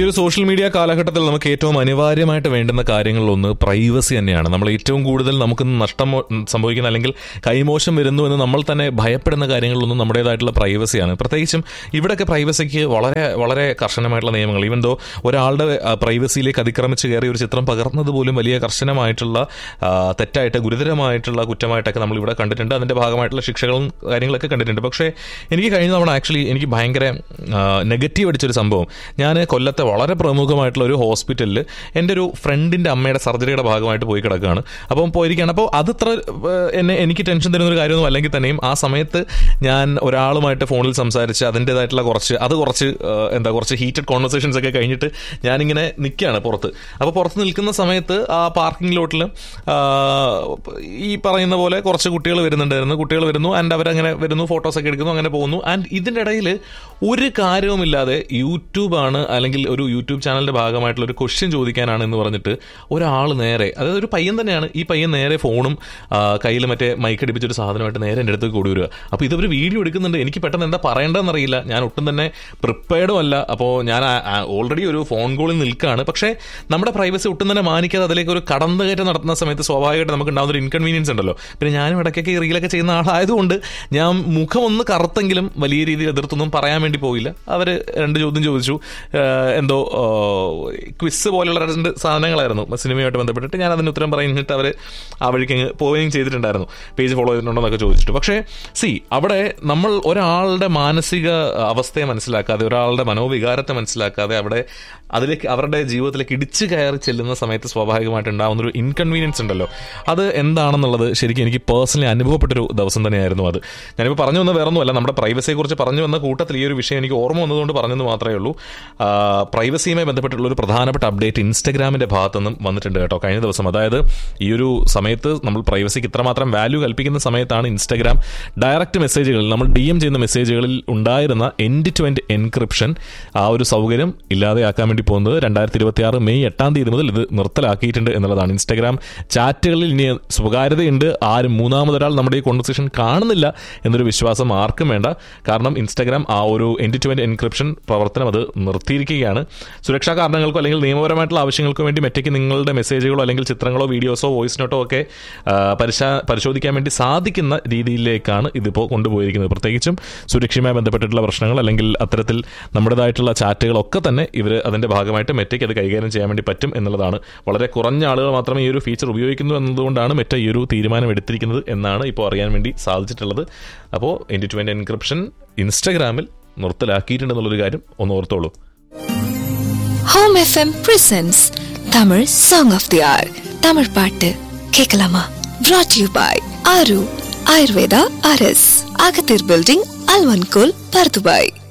ഒരു social media കാലഘട്ടത്തിൽ നമുക്ക് ഏറ്റവും അനിവാര്യമായിട്ട് വേണ്ടുന്ന കാര്യങ്ങളിലൊന്ന് പ്രൈവസി തന്നെയാണ് നമ്മൾ ഏറ്റവും കൂടുതൽ നമുക്ക് നഷ്ടം സംഭവിക്കുന്ന അല്ലെങ്കിൽ കൈമോശം വരുന്നു എന്ന് നമ്മൾ തന്നെ ഭയപ്പെടുന്ന കാര്യങ്ങളിലൊന്നും നമ്മുടേതായിട്ടുള്ള പ്രൈവസിയാണ് പ്രത്യേകിച്ചും ഇവിടെയൊക്കെ പ്രൈവസിക്ക് വളരെ വളരെ കർശനമായിട്ടുള്ള നിയമങ്ങൾ ഈവൻ ദോ ഒരാളുടെ പ്രൈവസിയിലേക്ക് അതിക്രമിച്ച് കയറി ഒരു ചിത്രം പകർന്നത് പോലും വലിയ കർശനമായിട്ടുള്ള ആ, തെറ്റായിട്ട് ഗുരുതരമായിട്ടുള്ള കുറ്റമായിട്ടൊക്കെ നമ്മൾ ഇവിടെ കണ്ടിട്ടുണ്ട് അതിന്റെ ഭാഗമായിട്ടുള്ള ശിക്ഷകളും കാര്യങ്ങളൊക്കെ കണ്ടിട്ടുണ്ട് പക്ഷേ എനിക്ക് കഴിഞ്ഞ തവണ ആക്ച്വലി എനിക്ക് ഭയങ്കര നെഗറ്റീവ് അടിച്ചൊരു സംഭവം ഞാൻ കൊല്ലത്തെ വളരെ പ്രമുഖമായിട്ടുള്ള ഒരു ഹോസ്പിറ്റലിൽ എൻ്റെ ഒരു ഫ്രണ്ടിൻ്റെ അമ്മയുടെ സർജറിയുടെ ഭാഗമായിട്ട് പോയി കിടക്കുകയാണ് അപ്പം പോയിരിക്കുകയാണ് അപ്പോൾ അതത്ര ഏഹ്, എന്നെ എനിക്ക് ടെൻഷൻ തരുന്ന ഒരു കാര്യമൊന്നും അല്ലെങ്കിൽ തന്നെയും ആ സമയത്ത് ഞാൻ ഒരാളുമായിട്ട് ഫോണിൽ സംസാരിച്ച് അതിൻ്റെതായിട്ടുള്ള കുറച്ച് അത് കുറച്ച് ഏഹ്, എന്താ കുറച്ച് ഹീറ്റഡ് കോൺവെർസേഷൻസ് ഒക്കെ കഴിഞ്ഞിട്ട് ഞാനിങ്ങനെ നിൽക്കുകയാണ് പുറത്ത് അപ്പോൾ പുറത്ത് നിൽക്കുന്ന സമയത്ത് ആ പാർക്കിംഗ് ലോട്ടിൽ ഈ പറയുന്ന പോലെ കുറച്ച് കുട്ടികൾ വരുന്നുണ്ടായിരുന്നു കുട്ടികൾ വരുന്നു ആൻഡ് അവരങ്ങനെ വരുന്നു ഫോട്ടോസൊക്കെ എടുക്കുന്നു അങ്ങനെ പോകുന്നു ആൻഡ് ഇതിൻ്റെ ഇടയിൽ ഒരു കാര്യവുമില്ലാതെ യൂട്യൂബാണ് അല്ലെങ്കിൽ ഒരു യൂട്യൂബ് ചാനലിന്റെ ഭാഗമായിട്ടുള്ള ഒരു ക്വസ്റ്റ്യൻ ചോദിക്കാനാണ് എന്ന് പറഞ്ഞിട്ട് ഒരാൾ നേരെ അതായത് ഒരു പയ്യൻ തന്നെയാണ് ഈ പയ്യൻ നേരെ ഫോണും കയ്യിൽ മറ്റേ മൈക്ക് അടിപ്പിച്ചൊരു സാധനമായിട്ട് നേരെ എൻ്റെ അടുത്ത് കൂടി വരിക അപ്പോൾ ഇതൊരു വീഡിയോ എടുക്കുന്നുണ്ട് എനിക്ക് പെട്ടെന്ന് എന്താ പറയേണ്ടതെന്നറിയില്ല ഞാൻ ഒട്ടും തന്നെ പ്രിപ്പയർഡും അല്ല അപ്പോൾ ഞാൻ ഓൾറെഡി ഒരു ഫോൺ കോളിൽ നിൽക്കുകയാണ് പക്ഷേ നമ്മുടെ പ്രൈവസി ഒട്ടും തന്നെ മാനിക്കാതെ അതിലേക്ക് ഒരു കടന്നുകയറ്റം നടത്തുന്ന സമയത്ത് സ്വാഭാവികമായിട്ട് നമുക്ക് ഉണ്ടാകുന്ന ഒരു ഇൻകൺവീനിയൻസ് ഉണ്ടല്ലോ പിന്നെ ഞാനും ഇടയ്ക്കൊക്കെ ഈ റീലൊക്കെ ചെയ്യുന്ന ആളായതുകൊണ്ട് ഞാൻ മുഖം ഒന്ന് കറുത്തെങ്കിലും വലിയ രീതിയിൽ എതിർത്തൊന്നും പറയാൻ വേണ്ടി പോയില്ല അവർ രണ്ട് ചോദ്യം ചോദിച്ചു ഏഹ് എന്തോ ക്വിസ് പോലെയുള്ള രണ്ട് സാധനങ്ങളായിരുന്നു സിനിമയുമായിട്ട് ബന്ധപ്പെട്ടിട്ട് ഞാൻ അതിന് ഉത്തരം പറഞ്ഞിട്ട് അവർ ആ വഴിക്ക് അങ്ങ് പോവുകയും ചെയ്തിട്ടുണ്ടായിരുന്നു പേജ് ഫോളോ ചെയ്തിട്ടുണ്ടോ എന്നൊക്കെ ചോദിച്ചിട്ട് പക്ഷേ സി അവിടെ നമ്മൾ ഒരാളുടെ മാനസിക അവസ്ഥയെ മനസ്സിലാക്കാതെ ഒരാളുടെ മനോവികാരത്തെ മനസ്സിലാക്കാതെ അവിടെ അതിലേക്ക് അവരുടെ ജീവിതത്തിലേക്ക് ഇടിച്ചു കയറി ചെല്ലുന്ന സമയത്ത് സ്വാഭാവികമായിട്ട് ഉണ്ടാകുന്ന ഒരു ഇൻകൺവീനിയൻസ് ഉണ്ടല്ലോ അത് എന്താണെന്നുള്ളത് ശരിക്കും എനിക്ക് പേഴ്സണലി അനുഭവപ്പെട്ടൊരു ദിവസം തന്നെയായിരുന്നു അത് ഞാനിപ്പോൾ പറഞ്ഞു വന്ന വേറെ ഒന്നുമല്ല നമ്മുടെ പ്രൈവസിയെക്കുറിച്ച് പറഞ്ഞു വന്ന കൂട്ടത്തിൽ ഈ ഒരു വിഷയം എനിക്ക് ഓർമ്മ വന്നതുകൊണ്ട് പറഞ്ഞെന്ന് മാത്രമേ ഉള്ളൂ ആ, പ്രൈവസിയുമായി ബന്ധപ്പെട്ടുള്ള ഒരു പ്രധാനപ്പെട്ട അപ്ഡേറ്റ് ഇൻസ്റ്റഗ്രാമിന്റെ ഭാഗത്തു നിന്നും വന്നിട്ടുണ്ട് കേട്ടോ കഴിഞ്ഞ ദിവസം അതായത് ഈ ഒരു സമയത്ത് നമ്മൾ പ്രൈവസിക്ക് ഇത്രമാത്രം വാല്യൂ കൽപ്പിക്കുന്ന സമയത്താണ് ഇൻസ്റ്റഗ്രാം ഡയറക്റ്റ് മെസ്സേജുകളിൽ നമ്മൾ ഡി എം ചെയ്യുന്ന മെസ്സേജുകളിൽ ഉണ്ടായിരുന്ന എൻഡ് ടു എൻഡ് എൻക്രിപ്ഷൻ ആ ഒരു സൗകര്യം ഇല്ലാതെയാക്കാൻ വേണ്ടി പോകുന്നത് രണ്ടായിരത്തി ഇരുപത്തി ആറ് മെയ് എട്ടാം തീയതി മുതൽ ഇത് നിർത്തലാക്കിയിട്ടുണ്ട് എന്നുള്ളതാണ് ഇൻസ്റ്റഗ്രാം ചാറ്റുകളിൽ ഇനി സ്വകാര്യതയുണ്ട് ആരും മൂന്നാമതൊരാൾ നമ്മുടെ ഈ കോൺവെർസേഷൻ കാണുന്നില്ല എന്നൊരു വിശ്വാസം ആർക്കും വേണ്ട കാരണം ഇൻസ്റ്റഗ്രാം ആ ഒരു എൻഡ് ടു എൻഡ് എൻക്രിപ്ഷൻ പ്രവർത്തനം അത് നിർത്തിയിരിക്കുകയാണ് സുരക്ഷാ കാരണങ്ങൾക്കോ അല്ലെങ്കിൽ നിയമപരമായിട്ടുള്ള ആവശ്യങ്ങൾക്കോ വേണ്ടി മെറ്റയ്ക്ക് നിങ്ങളുടെ മെസ്സേജുകളോ അല്ലെങ്കിൽ ചിത്രങ്ങളോ വീഡിയോസോ വോയിസ് നോട്ടോ ഒക്കെ ആ, പരിശാ പരിശോധിക്കാൻ വേണ്ടി സാധിക്കുന്ന രീതിയിലേക്കാണ് ഇതിപ്പോൾ കൊണ്ടുപോയിരിക്കുന്നത് പ്രത്യേകിച്ചും സുരക്ഷയുമായി ബന്ധപ്പെട്ടിട്ടുള്ള പ്രശ്നങ്ങൾ അല്ലെങ്കിൽ അത്തരത്തിൽ നമ്മുടേതായിട്ടുള്ള ചാറ്റുകളൊക്കെ തന്നെ ഇവർ അതിന്റെ ഭാഗമായിട്ട് മെറ്റയ്ക്ക് അത് കൈകാര്യം ചെയ്യാൻ വേണ്ടി പറ്റും എന്നുള്ളതാണ് വളരെ കുറഞ്ഞ ആളുകൾ മാത്രമേ ഈ ഒരു ഫീച്ചർ ഉപയോഗിക്കുന്നു എന്നതുകൊണ്ടാണ് മെറ്റ ഈ ഒരു തീരുമാനം എടുത്തിരിക്കുന്നത് എന്നാണ് ഇപ്പോൾ അറിയാൻ വേണ്ടി സാധിച്ചിട്ടുള്ളത് അപ്പോൾ എൻഡ് ടു എൻഡ് എൻക്രിപ്ഷൻ ഇൻസ്റ്റഗ്രാമിൽ നിർത്തലാക്കിയിട്ടുണ്ടെന്നുള്ളൊരു കാര്യം ഒന്ന് ഓർത്തോളൂ home FM presents Tamil song of the hour Tamil பாட்டு கேட்கலாமா brought யூ பாய் ஆரு ஆயுர்வேதா அரஸ் அகத்தீர் பில்டிங் அல்வன்கோல் பர்துபாய்